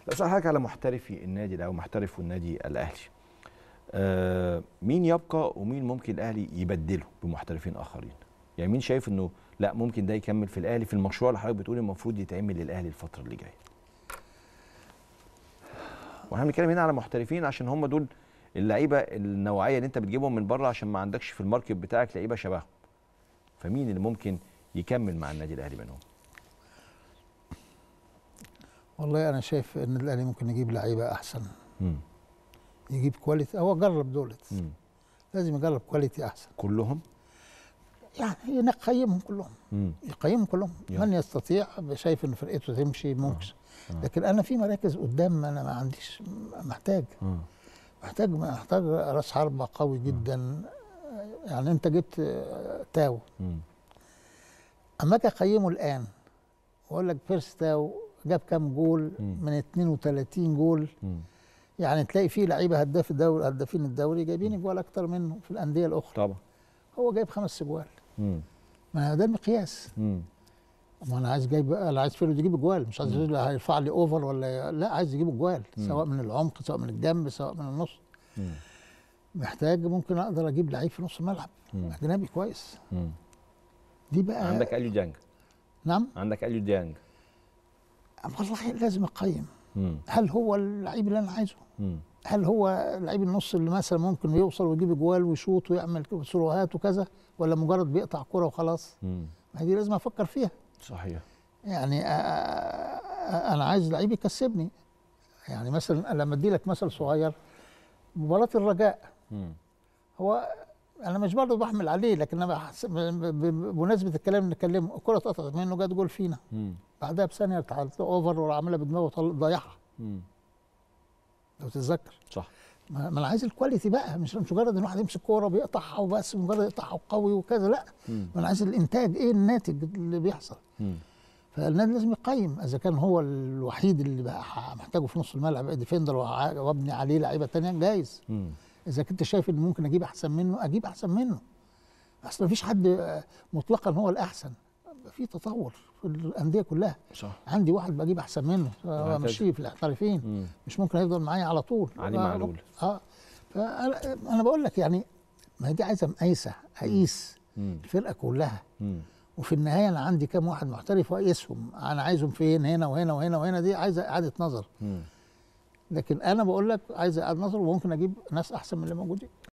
لو سأل حضرتك على محترفي النادي ده او محترف النادي الاهلي آه مين يبقى ومين ممكن الاهلي يبدله بمحترفين اخرين يعني مين شايف انه لا ممكن ده يكمل في الاهلي في المشروع اللي حضرتك بتقول المفروض يتعمل للاهلي الفتره اللي جايه واحنا بنتكلم هنا على محترفين عشان هم دول اللعيبه النوعيه اللي انت بتجيبهم من بره عشان ما عندكش في الماركت بتاعك لعيبه شبههم فمين اللي ممكن يكمل مع النادي الاهلي منهم والله انا شايف ان الاهلي ممكن يجيب لعيبه احسن مم. يجيب كواليتي هو جرب دولت مم. لازم يجرب كواليتي احسن كلهم يعني يقيمهم كلهم مم. يقيمهم كلهم يعني. من يستطيع شايف ان فرقته تمشي ممكن آه. لكن انا في مراكز قدام انا ما عنديش محتاج آه. محتاج محتاج راس حربة قوي جدا يعني انت جبت آه، تاو مم. اما اجي اقيمه الان واقول لك بيرس تاو جاب كام جول مم. من 32 جول مم. يعني تلاقي فيه لعيبه هداف الدوري هدافين الدوري جايبين اجوال اكتر منه في الانديه الاخرى طبعا هو جايب خمس اجوال مم. ما ده المقياس مم. ما انا عايز جايب انا عايز فيرود يجيب اجوال مش عايز يقول لي هيرفع لي اوفر ولا لا عايز يجيب اجوال مم. سواء من العمق سواء من الجنب سواء من النص مم. محتاج ممكن اقدر اجيب لعيب في نص الملعب مم. اجنبي كويس مم. دي بقى عندك اليو ديانج نعم عندك اليو ديانج والله لازم اقيم مم. هل هو اللعيب اللي انا عايزه مم. هل هو لعيب النص اللي مثلا ممكن يوصل ويجيب اجوال ويشوط ويعمل سروهات وكذا ولا مجرد بيقطع كرة وخلاص مم. ما هي دي لازم افكر فيها صحيح يعني آه، آه، انا عايز لعيب يكسبني يعني مثلا لما ادي لك مثل صغير مباراه الرجاء مم. هو انا مش برضه بحمل عليه لكن انا بحس- ب- ب- بمناسبه الكلام اللي نتكلمه الكره اتقطعت منه جت جول فينا مم. بعدها بثانيه اتعادلت اوفر وراح عاملها بدماغه وطل- ضيعها مم. لو تتذكر صح ما ما انا عايز الكواليتي بقى مش مش مجرد ان واحد يمسك كوره وبيقطعها وبس مجرد يقطعها قوي وكذا لا مم. ما انا عايز الانتاج ايه الناتج اللي بيحصل مم. فالنادي لازم يقيم اذا كان هو الوحيد اللي بقى ح- محتاجه في نص الملعب بقى ديفندر وع- وابني عليه لعيبه تانية جايز مم. اذا كنت شايف ان ممكن اجيب احسن منه اجيب احسن منه اصل مفيش حد آه، مطلقا هو الاحسن في تطور في الانديه كلها صح عندي واحد بجيب احسن منه وهكذا. امشيه في الاحترافين مم. مش ممكن هيفضل معايا على طول علي آه، معلول. اه فانا انا بقول لك يعني ما هي دي عايزه مقايسه اقيس مم. الفرقه كلها مم. وفي النهايه انا عندي كام واحد محترف واقيسهم انا عايزهم فين هنا وهنا وهنا وهنا دي عايزه اعاده نظر مم. لكن انا بقول لك عايز اعاده نظر وممكن اجيب ناس احسن من اللي موجودين